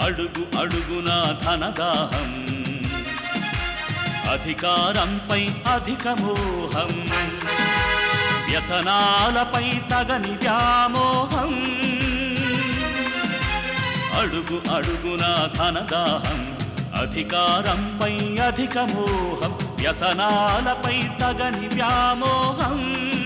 అడుగు అడుగున ధనదాహం అధికారంపై అధిక మోహం వ్యసనాలపై తగని వ్యామోహం అడుగు అడుగున ధనదాహం అధికారంపై అధిక మోహం వ్యసనాలపై తగని వ్యామోహం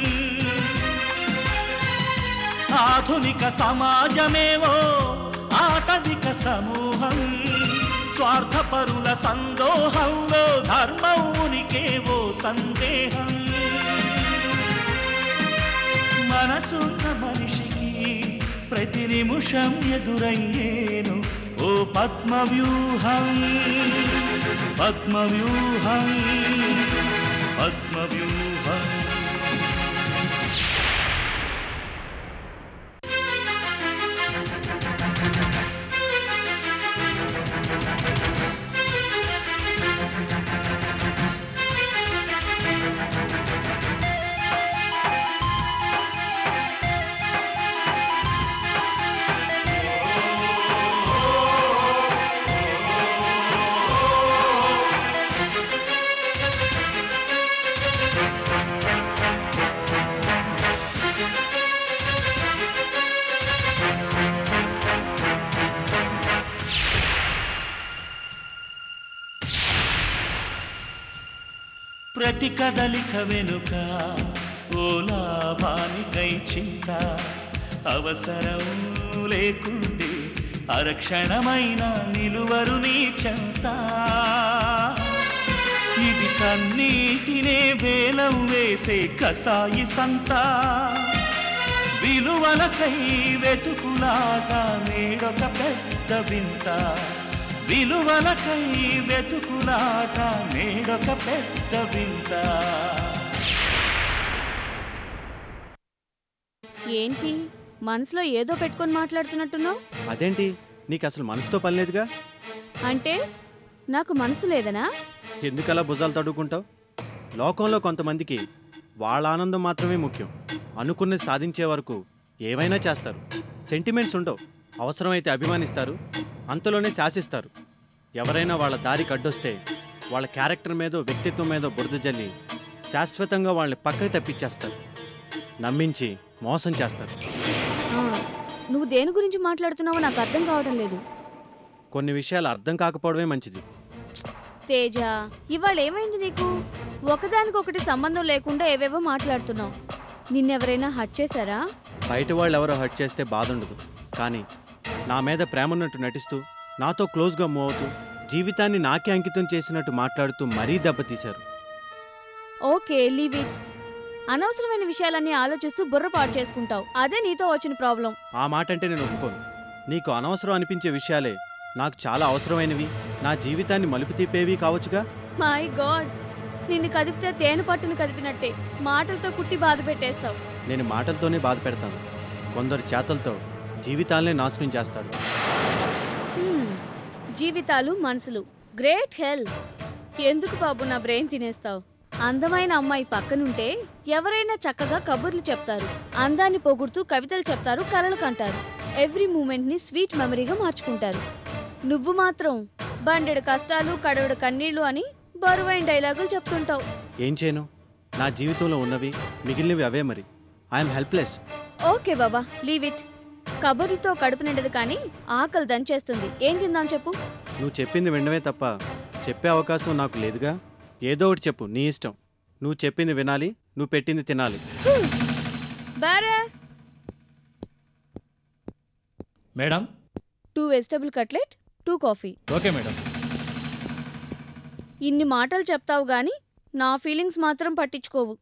ఆధునిక సమాజమేవో ఆటవిక సమూహం స్వార్థపరుల సందోహంలో ధర్మం ఉనికేవో సందేహం మనసున్న మనిషికి ప్రతి నిమిషం ఎదురయ్యేను ఓ పద్మవ్యూహం పద్మవ్యూహం పద్మవ్యూహం ప్రతి కదలిక వెనుక ఓ లాభానికై చింత అవసరం లేకుండే అరక్షణమైన నిలువరు నీ చెంత ఇది కన్నీటినే వేలం వేసే కసాయి సంత విలువలకై వెతుకులాగా నేడొక పెద్ద వింత విలువలకై వెతుకులాట నేడొక పెద్ద వింత ఏంటి మనసులో ఏదో పెట్టుకొని మాట్లాడుతున్నట్టున్నావు అదేంటి నీకు అసలు మనసుతో పని లేదుగా అంటే నాకు మనసు లేదనా ఎందుకలా భుజాలు తడుకుంటావు లోకంలో కొంతమందికి వాళ్ళ ఆనందం మాత్రమే ముఖ్యం అనుకున్నది సాధించే వరకు ఏవైనా చేస్తారు సెంటిమెంట్స్ ఉండవు అవసరమైతే అభిమానిస్తారు అంతలోనే శాసిస్తారు ఎవరైనా వాళ్ళ దారికి అడ్డొస్తే వాళ్ళ క్యారెక్టర్ మీదో వ్యక్తిత్వం మీదో బురద జల్లి శాశ్వతంగా వాళ్ళని పక్కకి తప్పించేస్తారు నమ్మించి మోసం చేస్తారు ఆ, నువ్వు దేని గురించి మాట్లాడుతున్నావో నాకు అర్థం కావడం లేదు కొన్ని విషయాలు అర్థం కాకపోవడమే మంచిది తేజ ఇవాళ ఏమైంది నీకు ఒకదానికొకటి సంబంధం లేకుండా ఏవేవో మాట్లాడుతున్నావు నిన్నెవరైనా హట్ చేశారా బయట వాళ్ళు ఎవరో హర్ట్ చేస్తే బాధ ఉండదు కానీ నా మీద ప్రేమ ఉన్నట్టు నటిస్తూ నాతో క్లోజ్గా మూవ్ అవుతూ జీవితాన్ని నాకే అంకితం చేసినట్టు మాట్లాడుతూ మరీ దెబ్బతీశారు ఓకే లీవ్ ఇట్ అనవసరమైన విషయాలన్నీ ఆలోచిస్తూ బుర్ర పాడు చేసుకుంటావు అదే నీతో వచ్చిన ప్రాబ్లం ఆ మాట అంటే నేను ఒప్పుకోను నీకు అనవసరం అనిపించే విషయాలే నాకు చాలా అవసరమైనవి నా జీవితాన్ని మలుపు తిప్పేవి కావచ్చుగా మై గాడ్ నిన్ను కదిపితే తేనె పట్టును కదిపినట్టే మాటలతో కుట్టి బాధ పెట్టేస్తావు నేను మాటలతోనే బాధ పెడతాను కొందరు చేతలతో జీవితాలనే నాశనం చేస్తారు హ్మ్, జీవితాలు మనసులు గ్రేట్ హెల్త్ ఎందుకు బాబు నా బ్రెయిన్ తినేస్తావు అందమైన అమ్మాయి పక్కనుంటే ఎవరైనా చక్కగా కబుర్లు చెప్తారు అందాన్ని పొగుడుతూ కవితలు చెప్తారు కలలు కంటారు ఎవ్రీ మూమెంట్ ని స్వీట్ మెమరీగా మార్చుకుంటారు నువ్వు మాత్రం బండెడు కష్టాలు కడవడు కన్నీళ్లు అని బరువైన డైలాగులు చెప్తుంటావు ఏం చేయను నా జీవితంలో ఉన్నవి మిగిలినవి అవే మరి ఐఎమ్ హెల్ప్లెస్ ఓకే బాబా లీవ్ ఇట్ కబుర్లతో కడుపు నిండదు కానీ ఆకలి దంచేస్తుంది ఏం తిందాం చెప్పు నువ్వు చెప్పింది వినడమే తప్ప చెప్పే అవకాశం నాకు లేదుగా ఏదో ఒకటి చెప్పు నీ ఇష్టం నువ్వు చెప్పింది వినాలి నువ్వు పెట్టింది తినాలి బారా madam two vegetable cutlet two coffee okay madam ఇన్ని మాటలు చెప్తావు గాని నా ఫీలింగ్స్ మాత్రం పట్టించుకోవు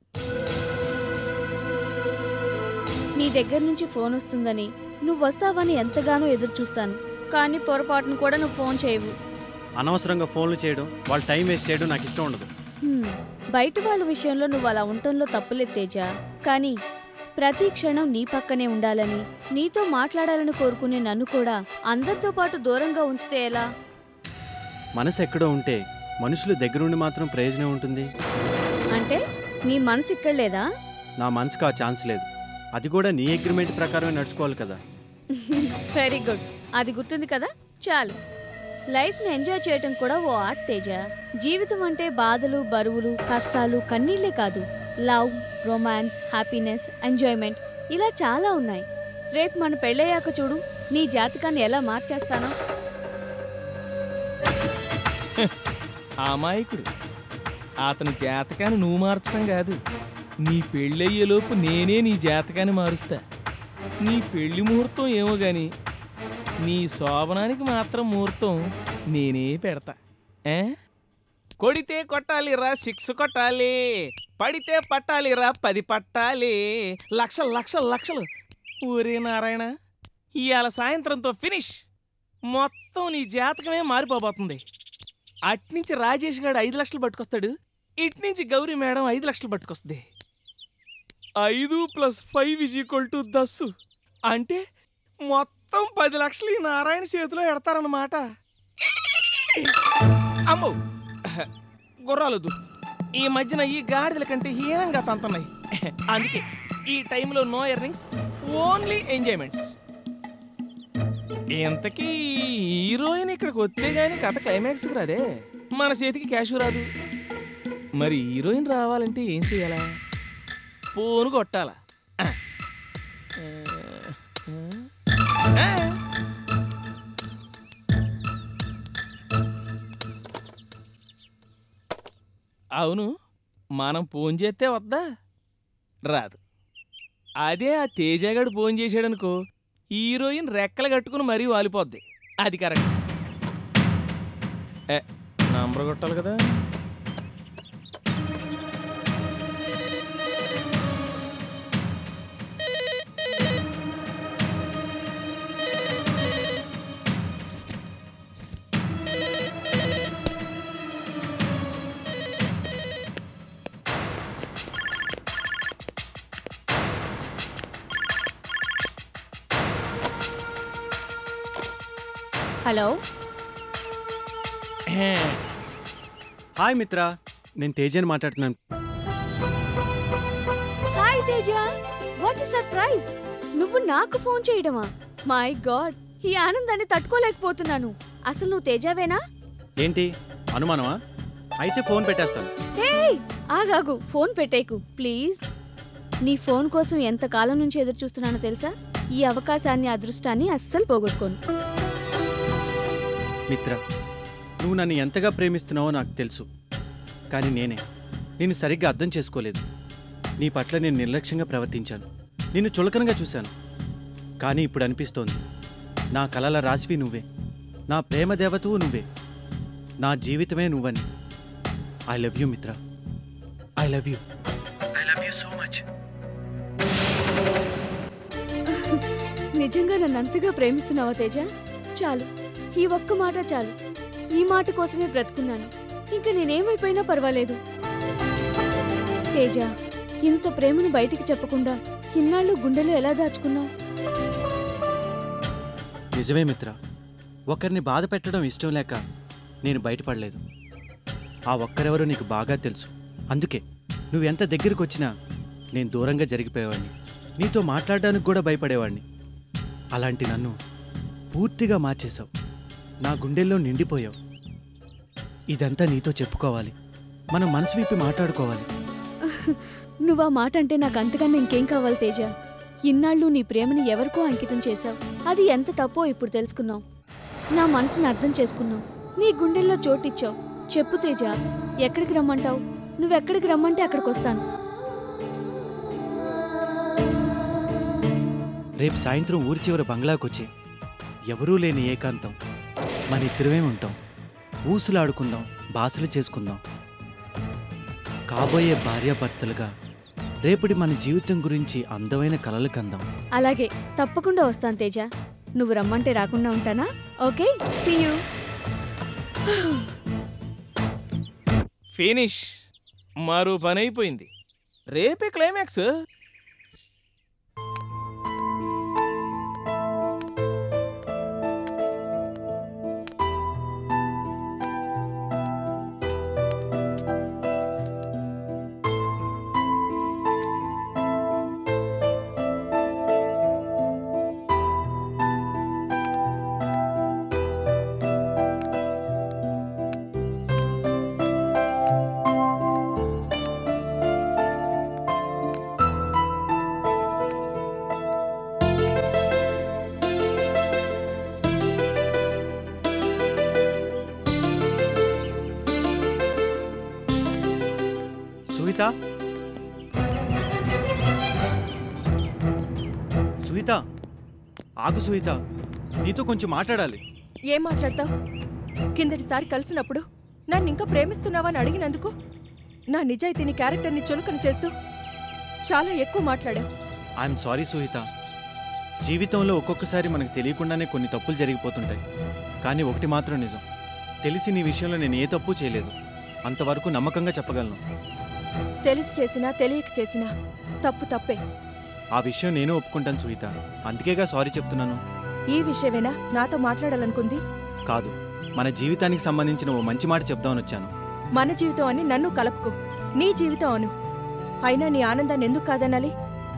నీ దగ్గర నుంచి ఫోన్ వస్తుందని నువ్వు వస్తావని ఎంతగానో ఎదురు చూస్తాను కానీ పొరపాటును కూడా నువ్వు ఫోన్ చేయవు అనవసరంగా ఫోన్లు చేయడం వాళ్ళ టైం వేస్ట్ చేయడం నాకు ఇష్టం ఉండదు హ్మ్, బయట వాళ్ళ విషయంలో నువ్వు అలా ఉండటంలో తప్పులేదు తేజ కానీ ప్రతి క్షణం నీ పక్కనే ఉండాలని నీతో మాట్లాడాలని కోరుకునే నన్ను కూడా అందరితో పాటు దూరంగా ఉంచితే ఎలా మనసు ఎక్కడో ఉంటే మనుషులు దగ్గరుండి మాత్రం ప్రయోజనం ఉంటుంది అంటే నీ మనసు ఇక్కడ లేదా నా మనసుకు ఆ ఛాన్స్ లేదు అది కూడా నీ అగ్రిమెంట్ ప్రకారమే నడుచుకోవాలి కదా వెరీ గుడ్ అది గుర్తుంది కదా చాలు లైఫ్ని ఎంజాయ్ చేయటం కూడా ఓ ఆర్ట్ తేజ జీవితం అంటే బాధలు బరువులు కష్టాలు కన్నీళ్లే కాదు లవ్ రొమాన్స్ హ్యాపీనెస్ ఎంజాయ్మెంట్ ఇలా చాలా ఉన్నాయి రేపు మన పెళ్ళయ్యాక చూడు నీ జాతకాన్ని ఎలా మార్చేస్తానో అమాయకుడు అతని జాతకాన్ని నువ్వు మార్చడం కాదు నీ పెళ్ళయ్యేలోపు నేనే నీ జాతకాన్ని మారుస్తా నీ పెళ్లి ముహూర్తం ఏమో గాని నీ శోభనానికి మాత్రం ముహూర్తం నేనే పెడతా ఏ కొడితే కొట్టాలిరా సిక్స్ కొట్టాలి పడితే పట్టాలిరా పది పట్టాలి లక్షలు లక్షలు లక్షలు ఊరే నారాయణ ఇవాళ సాయంత్రంతో ఫినిష్ మొత్తం నీ జాతకమే మారిపోబోతుంది అట్నుంచి రాజేష్ గారు ఐదు లక్షలు పట్టుకొస్తాడు ఇట్నుంచి గౌరీ మేడం ఐదు లక్షలు పట్టుకొస్తుంది ఐదు plus five is equal to దస్సు అంటే మొత్తం పది లక్షలు ఈ నారాయణ చేతిలో ఎడతారన్నమాట అమ్మో గుర్రాలొద్దు ఈ మధ్యన ఈ గాడిదల కంటే హీనంగా తంతున్నాయి అందుకే ఈ టైంలో నో ఎర్నింగ్స్ ఓన్లీ ఎంజాయ్మెంట్స్ ఇంతకీ హీరోయిన్ ఇక్కడికి వస్తే గానీ కథ క్లైమాక్స్కి రాదే మన చేతికి క్యాష్ రాదు మరి హీరోయిన్ రావాలంటే ఏం చేయాలా ఫోన్ కొట్టాలా ఆ. ఆ. ఆ. అవును మనం ఫోన్ చేస్తే వద్దా రాదు అదే ఆ తేజగాడు ఫోన్ చేశాడనుకో హీరోయిన్ రెక్కలు కట్టుకుని మరీ వాలిపోద్ది అది కరెక్ట్ ఏ నంబర్ కొట్టాలి కదా హలో హే, హాయ్ మిత్ర నేను తేజని మాట్లాడుతున్నాను hi Teja what is surprise నువ్వు నాకు ఫోన్ చేయడమా మై గాడ్ ఈ ఆనందాన్ని తట్టుకోలేకపోతున్నాను అసలు నువ్వు తేజావేనా ఏంటి అనుమానమా అయితే ఫోన్ పెట్టేస్తాను హే ఆగాగు ఫోన్ పెట్టేకు ప్లీజ్ నీ ఫోన్ కోసం ఎంత కాలం నుంచి ఎదురు చూస్తున్నానో తెలుసా ఈ అవకాశాన్ని అదృష్టాన్ని అస్సలు పోగొట్టుకోను మిత్ర నువ్వు నన్ను ఎంతగా ప్రేమిస్తున్నావో నాకు తెలుసు కానీ నేనే నిన్ను సరిగ్గా అర్థం చేసుకోలేదు నీ పట్ల నేను నిర్లక్ష్యంగా ప్రవర్తించాను నిన్ను చులకనగా చూశాను కానీ ఇప్పుడు అనిపిస్తోంది నా కలల రాశివి నువ్వే నా ప్రేమ దేవతవు నువ్వే నా జీవితమే నువ్వని I love you Mitra I love you I love you so much నిజంగా నన్ను అంతగా ప్రేమిస్తున్నావా తేజ చాలు ఈ ఒక్క మాట చాలు ఈ మాట కోసమే బ్రతుకున్నాను ఇంకా నేనేమైపోయినా పర్వాలేదు తేజ ఇంత ప్రేమను బయటికి చెప్పకుండా ఇన్నాళ్ళు గుండెలో ఎలా దాచుకున్నావు నిజమే మిత్ర ఒకరిని బాధ పెట్టడం ఇష్టం లేక నేను బయటపడలేదు ఆ ఒక్కరెవరో నీకు బాగా తెలుసు అందుకే నువ్వెంత దగ్గరికి వచ్చినా నేను దూరంగా జరిగిపోయేవాడిని నీతో మాట్లాడడానికి కూడా భయపడేవాడిని అలాంటి నన్ను పూర్తిగా మార్చేశావు నా గుండెల్లో నిండిపోయావు ఇదంతా నీతో చెప్పుకోవాలి మనం మనసు విప్పి మాట్లాడుకోవాలి నువ్వు ఆ మాట అంటే నాకు అంతకన్నా ఇంకేం కావాలి తేజ ఇన్నాళ్ళు నీ ప్రేమని ఎవరికో అంకితం చేశావు అది ఎంత తప్పో ఇప్పుడు తెలుసుకున్నావు నా మనసుని అర్థం చేసుకున్నావు నీ గుండెల్లో చోటిచ్చావు చెప్పు తేజ ఎక్కడికి రమ్మంటావు నువ్వెక్కడికి రమ్మంటే అక్కడికి వస్తాను రేపు సాయంత్రం ఊరి చివర బంగ్లాకొచ్చి ఎవరూ లేని ఏకాంతం మన ఇద్దరమే ఉంటాం ఊసులాడుకుందాం బాసలు చేసుకుందాం కాబోయే భార్యాభర్తలుగా రేపటి మన జీవితం గురించి అందమైన కలలు కందాం అలాగే తప్పకుండా వస్తాను తేజ నువ్వు రమ్మంటే రాకుండా ఉంటానా ఓకే సీ యూ ఫినిష్ మరో పని అయిపోయింది రేపే క్లైమాక్స్ సుహిత సుహిత ఆగు సుహిత నీతో కొంచెం మాట్లాడాలి ఏం మాట్లాడతావు కిందటిసారి కలిసినప్పుడు నన్ను ఇంకా ప్రేమిస్తున్నావని అడిగినందుకు నా నిజాయితీని క్యారెక్టర్ని చులకన చేస్తూ చాలా ఎక్కువ మాట్లాడావు ఐఎమ్ సారీ సుహిత జీవితంలో ఒక్కొక్కసారి మనకు తెలియకుండానే కొన్ని తప్పులు జరిగిపోతుంటాయి కానీ ఒకటి మాత్రం నిజం తెలిసి నీ విషయంలో నేను ఏ తప్పు చేయలేదు అంతవరకు నమ్మకంగా చెప్పగలను తెలిసి చేసినా తెలియక చేసినా తప్పు తప్పే ఆ విషయం నేను ఒప్పుకుంటాను సుహిత అందుకేగా సారీ చెప్తున్నాను ఈ విషయమేనా నాతో మాట్లాడాలనుకుంది కాదు మన జీవితానికి సంబంధించిన ఓ మంచి మాట చెప్దామని వచ్చాను మన జీవితం అని నన్ను కలుపుకో నీ జీవితం అను అయినా నీ ఆనందాన్ని ఎందుకు కాదనాలి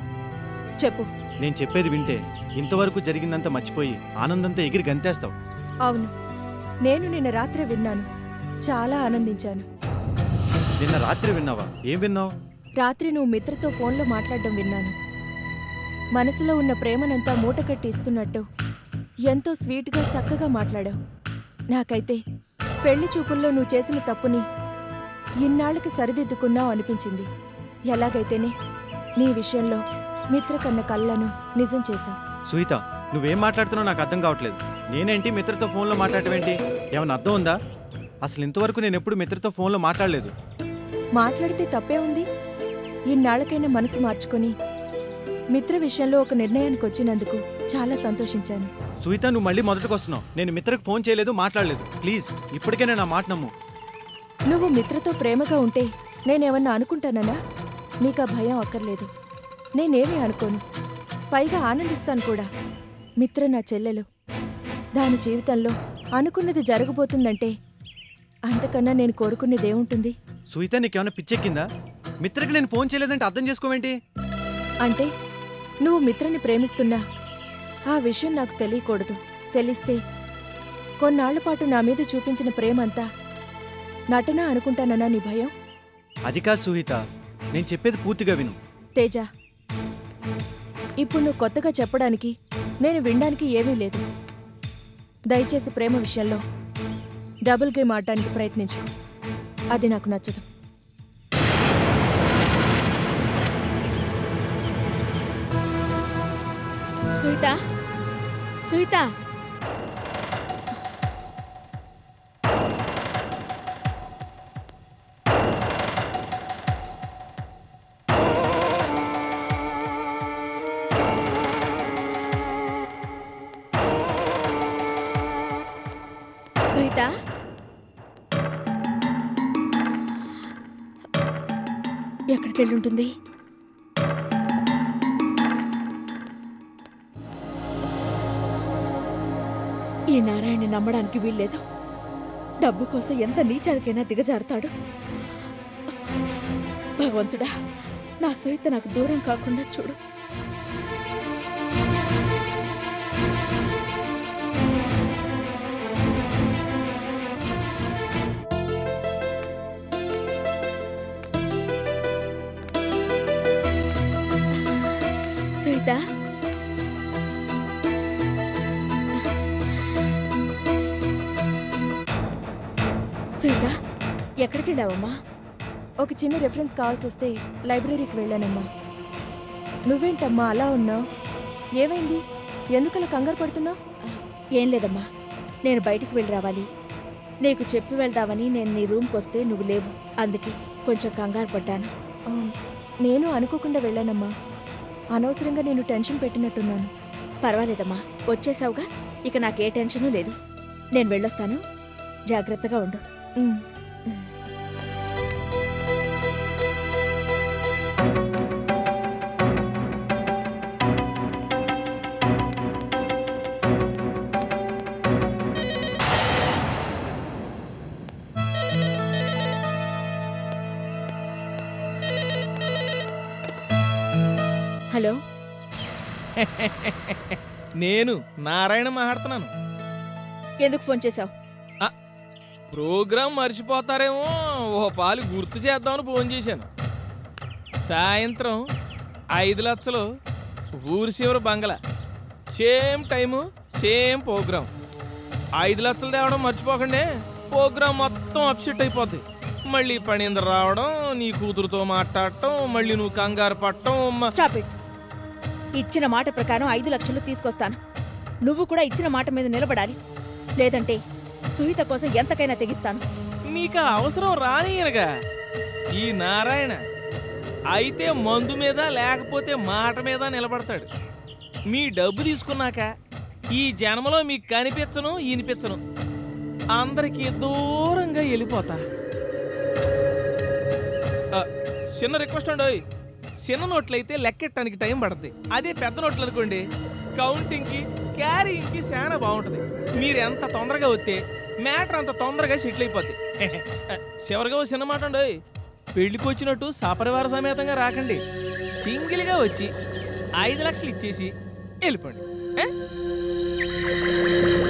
చెప్పు నేను చెప్పేది వింటే ఇంతవరకు జరిగిందంతా మర్చిపోయి ఆనందంతో ఎగిరి గంతేస్తావు అవును నేను నిన్న రాత్రే విన్నాను చాలా ఆనందించాను నిన్న రాత్రి విన్నావా ఏం విన్నావు రాత్రి నువ్వు మిత్రతో ఫోన్లో మాట్లాడడం విన్నాను మనసులో ఉన్న ప్రేమనంతా మూటకట్టి ఇస్తున్నట్టు ఎంతో స్వీట్గా చక్కగా మాట్లాడావు నాకైతే పెళ్లి చూపుల్లో నువ్వు చేసిన తప్పుని ఇన్నాళ్ళకి సరిదిద్దుకున్నావు అనిపించింది ఎలాగైతేనే నీ విషయంలో మిత్ర కన్న కళ్ళను నిజం చేశావు సుహిత నువ్వేం మాట్లాడుతున్నావు నాకు అర్థం కావట్లేదు నేనేంటి మిత్రతో ఫోన్లో మాట్లాడటం ఏంటి ఏమన్నా అర్థం ఉందా అసలు ఇంతవరకు నేను ఎప్పుడు మిత్రతో ఫోన్లో మాట్లాడలేదు మాట్లాడితే తప్పే ఉంది ఇన్నాళ్ళకైనా మనసు మార్చుకొని మిత్ర విషయంలో ఒక నిర్ణయానికి వచ్చినందుకు చాలా సంతోషించాను సుహిత నువ్వు మళ్ళీ మొదటికి వస్తున్నావు నేను మిత్రకు ఫోన్ చేయలేదు మాట్లాడలేదు ప్లీజ్ ఇప్పటికైనా నా మాట నమ్ము నువ్వు మిత్రతో ప్రేమగా ఉంటే నేనేమన్నా అనుకుంటానన్నా నీకా భయం అక్కర్లేదు నేనేమీ అనుకోను పైగా ఆనందిస్తాను కూడా మిత్ర నా చెల్లెలు దాని జీవితంలో అనుకున్నది జరగబోతుందంటే అంతకన్నా నేను కోరుకునేదేముంటుంది సుహిత నీకేమైనా పిచ్చెక్కిందా మిత్రకి నేను ఫోన్ చేయలేదంటే అర్థం చేసుకోవేంటి అంటే నువ్వు మిత్రని ప్రేమిస్తున్నా ఆ విషయం నాకు తెలియకూడదు తెలిస్తే కొన్నాళ్ల పాటు నా మీద చూపించిన ప్రేమంతా నటన అనుకుంటానన్నా నీ భయం అది కాదు సుహిత నేను చెప్పేది పూర్తిగా విను తేజ ఇప్పుడు నువ్వు కొత్తగా చెప్పడానికి నేను వినడానికి ఏమీ లేదు దయచేసి ప్రేమ విషయంలో డబుల్ గేమ్ ఆడడానికి ప్రయత్నించు అది నాకు నచ్చదు సుహిత సుహిత సుహిత ఎక్కడికి వెళ్ళి ఉంటుంది ఈ నారాయణని నమ్మడానికి వీల్లేదు డబ్బు కోసం ఎంత నీచానికైనా దిగజారుతాడు భగవంతుడా నా సహిత నాకు దూరం కాకుండా చూడు సుహిత సుహిత ఎక్కడికి వెళ్ళావమ్మా ఒక చిన్న రెఫరెన్స్ కావాల్సి వస్తే లైబ్రరీకి వెళ్ళానమ్మా నువ్వేంటమ్మా అలా ఉన్నావు ఏమైంది ఎందుకలా కంగారు పడుతున్నావు ఏం లేదమ్మా నేను బయటికి వెళ్ళి రావాలి నీకు చెప్పి వెళ్దామని నేను నీ రూమ్కి వస్తే నువ్వు లేవు అందుకే కొంచెం కంగారు పడ్డాను ఆ, నేను అనుకోకుండా వెళ్ళానమ్మా అనవసరంగా నేను టెన్షన్ పెట్టినట్టున్నాను పర్వాలేదమ్మా వచ్చేసావుగా ఇక నాకే టెన్షను లేదు నేను వెళ్ళొస్తాను జాగ్రత్తగా ఉండు ఉమ్. హలో నేను నారాయణ మాట్లాడుతున్నాను ఎందుకు ఫోన్ చేశావు ప్రోగ్రాం మర్చిపోతారేమో ఓ పాలు గుర్తు చేద్దామని ఫోన్ చేశాను సాయంత్రం ఐదు లక్షలు ఊరి చివరి బంగళా సేమ్ టైము సేమ్ ప్రోగ్రాం ఐదు లక్షలు తేవడం మర్చిపోకండి ప్రోగ్రాం మొత్తం అప్సెట్ అయిపోద్ది మళ్ళీ పనింద రావడం నీ కూతురుతో మాట్లాడటం మళ్ళీ నువ్వు కంగారు పట్టడం మ- స్టాప్ ఇట్ ఇచ్చిన మాట ప్రకారం ఐదు లక్షలు తీసుకొస్తాను నువ్వు కూడా ఇచ్చిన మాట మీద నిలబడాలి లేదంటే సుహిత కోసం ఎంతకైనా తెగిస్తాను నీకు ఆ అవసరం రానియనగా ఈ నారాయణ అయితే మందు మీద లేకపోతే మాట మీద నిలబడతాడు మీ డబ్బు తీసుకున్నాక ఈ జన్మలో మీకు కనిపించను ఈనిపించను అందరికీ దూరంగా వెళ్ళిపోతా ఆ, చిన్న రిక్వెస్ట్ అండి చిన్న నోట్లయితే లెక్కెట్టడానికి టైం పడుతుంది అదే పెద్ద నోట్లు అనుకోండి కౌంటింగ్కి క్యారీయింగ్కి చాలా బాగుంటుంది మీరు ఎంత తొందరగా వస్తే మ్యాటర్ అంత తొందరగా సెటిల్ అయిపోద్ది చివరిగా ఓ చిన్న మాట అండి పెళ్లికి వచ్చినట్టు సపరివార సమేతంగా రాకండి సింగిల్గా వచ్చి ఐదు లక్షలు ఇచ్చేసి వెళ్ళిపోండి ఏ?